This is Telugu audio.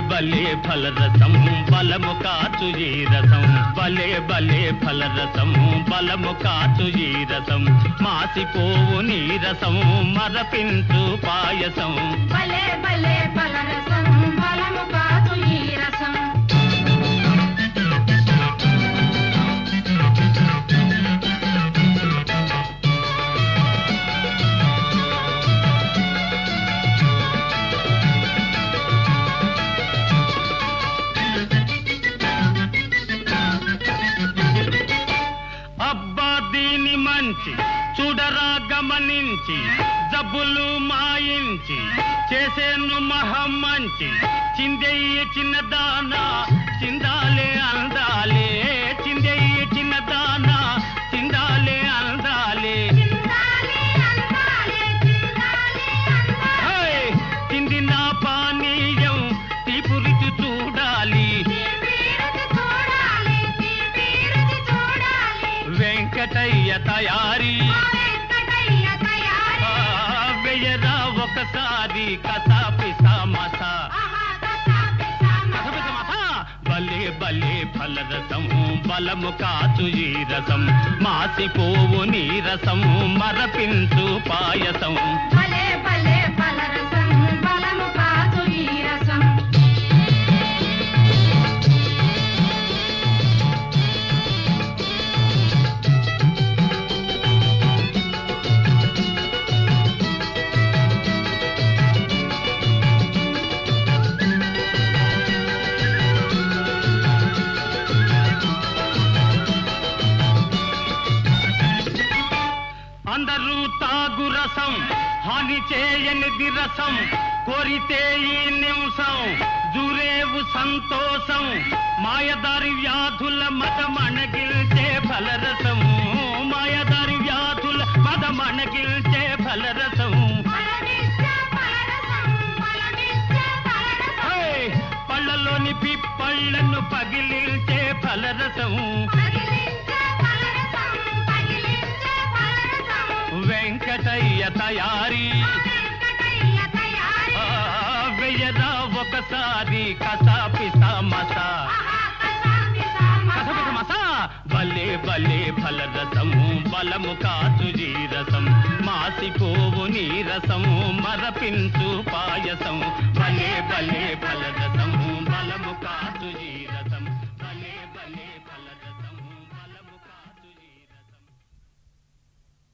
బలే ఫలరసం బలము కాచు ఈ రసం బలే బలే ఫలరసం బలము కాచు ఈ రసం మాసిపోవు నీరసం మరపించు పాయసం భలే భలే ఫలరసం బలము కాదు ఈ రసం అబ్బా దీని మంచి చూడరా గమనించి జబ్బులు మాయించి చేసేను మహం మంచి చిందెయ్య చిన్నదానా చిందాలే అందాలే చిందెయ్య చిన్నదానా చిందాలే అందాలే చిందాలి అందాలే చిందాలి అందాలే హై! చిందిన పానీయం తీపు రుచి చూడాలి తీపిరుచి చూడాలి తీపిరుచి చూడాలి వెంకటయ్య తయారీ ఆ వెంకటయ్య తయారీ ఆ, వెయ్యరా ఒకసారి కసాపి సమసా ఆహా కసాపి సామసా. బలే బలే ఫలరసం బలము కాచు ఈ రసం మాసిపోవు నీ రసం మరపించు పాయసం భలే భలే ఫలరసం బలము కాదు ఈ రసం అందరూ తాగు రసం హాని చేయనిది రసం కోరితే ఈ నిమిషం జూరేవు సంతోషం మాయదారి వ్యాధుల మతమణగిల్చే ఫలరసం మాయదారి వ్యాధుల మతమణగిల్చే ఫలరసం బలమిచ్చే ఫలరసం బలమిచ్చే ఫలరసం హే! పళ్ళలోని పిప్పళ్ళను పగిలిల్చే ఫలరసం పగిలించే ఫలరసం పగిలించే ఫలరసం వెంకటయ్య తయారీ ఆ వెంకటయ్య తయారీ ఆ, వెయ్యరా ఒకసారి కసాపి సమసా ఆహా కసాపి సామసా. కసపసమసా భలే భలే ఫలరసము బలము కాచు జీరసం మాసిపోవు నీరసము మరపించు పాయసం